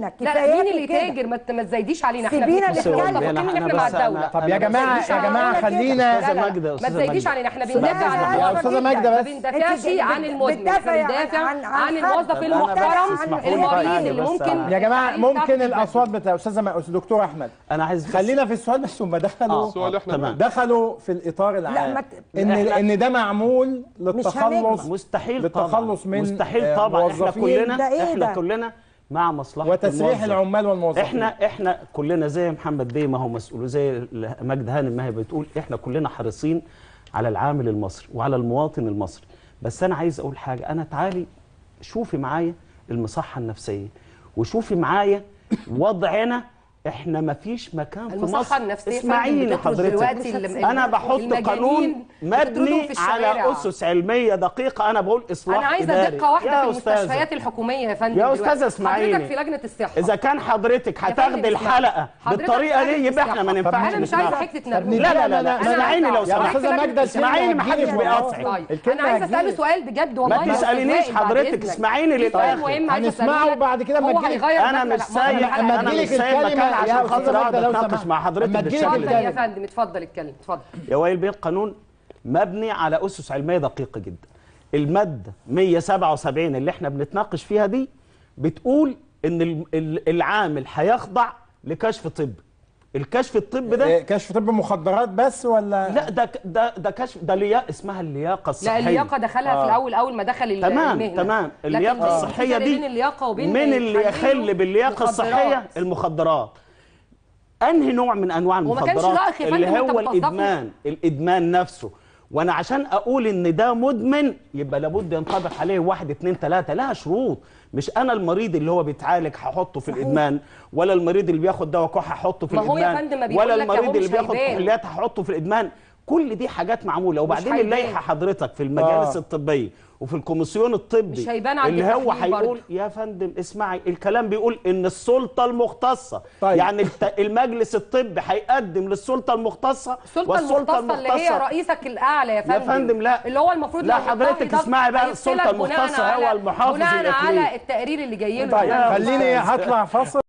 سيبينا لا لا كفاياكي مين اللي كده. تاجر ما ت- ما تزايديش علينا احنا سيبينا بن- نتكلم. احنا بصي، متفقين ان أنا احنا مع بس- أنا- الدوله طب يا أنا جماعه بس- يا جماعه كده. خلينا أستاذة لا لا ماجدة، ما أستاذة تزايديش ماجدة. علينا احنا أستاذة بندافع عن ماجدة، يا المواطن أستاذة ماجدة ما بس. بندافعش أنت عن بت- المدمن بتدافعي احنا بندافع بندافع عن- عن, عن الموظف حد. المحترم بس اسمحوا لي المريض حاجة اللي بس ممكن أنا- يا جماعه التعليم بتاعته ممكن تتبدل. الاصوات بتاع استاذه ما- دكتور احمد انا عايز بس- خلينا في السؤال بس هم دخلوا السؤال احنا تمام. دخلوا في الاطار العام ما ت- ان إحنا- ان ده معمول هنجمع. للتخلص مستحيل طبعا للتخلص من مستحيل آه، طبعا احنا موظفين. كلنا ده إيه احنا ده؟ كلنا مع مصلحه وتسريح الموظف. العمال والموظفين احنا احنا كلنا زي محمد بيه ما هو مسؤول زي مجد هانم ما هي بتقول احنا كلنا حريصين على العامل المصري وعلى المواطن المصري بس انا عايز اقول حاجه انا تعالي شوفي معايا المصحه النفسيه وشوفي معايا وضعنا احنا ما فيش مكان في المصحة مصر النفسية اسمعيني فندم بتطرد حضرتك دلوقتي الم- انا بحط المجانين قانون بتطردهم مبني في الشوارع. على اسس علميه دقيقه انا بقول اصلاح انا عايزه إداري. دقه واحده يا في أستاذة، المستشفيات الحكوميه يا فندم يا دلوقتي. أستاذة اسمعيني. حضرتك في لجنه الصحه اذا كان حضرتك فندم هتاخدي اسمعي. الحلقه حضرتك بالطريقه في دي يبقى احنا ما لجنة الصحة. ينفعش انا مش عايزه نسمعها. حته طب نرجس لا، لا، لا، لا، أنا اسمعيني عايزة لو أعرف. يا سمحت. استاذه ماجده اسمعيني ما حدش الكلمة بيقاطعك هتجيلي. طيب الكلمة انا عايزه اساله هتجيلي. سؤال بجد والله ما يا أستاذ تسألينيش وائل بعد حضرتك، إذنك. اسمعيني في سؤال للآخر. مهم عايزة هنسمعه أسأله. وبعد كده أما هو تجيلي. هيغير انا مبدأ- مش ما هو سايب الحلقة أما انا دي. مش تجيلك سايب الكلمة مكان يا عشان أستاذة خاطر اقعد ماجدة لو اتناقش سمحت. مع حضرتك أما تجيلك بالشكل اتفضل ده يا الكلمة. فندم اتفضل اتكلم اتفضل يا وائل بيه القانون مبني على اسس علميه دقيقه جدا الماده 177 اللي احنا بنتناقش فيها دي بتقول ان ال- ال- العامل هيخضع لكشف طبي الكشف الطبي ده إيه، كشف طب مخدرات بس ولا لا ده ك- ده ده كشف ده ليا اسمها اللياقه الصحيه لا اللياقه دخلها في الاول اول ما دخل ال- تمام المهنه تمام لكن اللياقه في الصحيه فرق دي بين اللياقه وبين من اللي يحللوا يخل باللياقه مخدرات. الصحيه المخدرات انهي نوع من انواع وما كانش المخدرات رأيك يا اللي فندم وأنت هو بتصدقه؟ الادمان الادمان نفسه وانا عشان اقول ان ده مدمن يبقى لابد ينطبق عليه واحد اتنين تلاته لها شروط مش انا المريض اللي هو بيتعالج هحطه في الادمان ولا المريض اللي بياخد دواء كح هحطه في ما هو يا الادمان فندم ما بيقول ولا لك أهو المريض اللي مش بياخد هيبان. كحوليات هحطه في الادمان كل دي حاجات معموله وبعدين هيبان. اللائحه حضرتك في المجالس آه. الطبيه وفي الكوميسيون الطبي مش هيبان عند اللي هو التحليل هيقول برضه. يا فندم اسمعي الكلام بيقول ان السلطه المختصه طيب. يعني الت- المجلس الطبي هيقدم للسلطه المختصه السلطه المختصه اللي هي رئيسك الاعلى يا فندم يا فندم لا. اللي هو المفروض لا لو حضرتك الضغط اسمعي بقى، هيفصلك السلطة بناء المختصة على- هو المحافظ بناء الإقليمي. على التقرير اللي جاي له طيب ده. خليني هطلع فاصل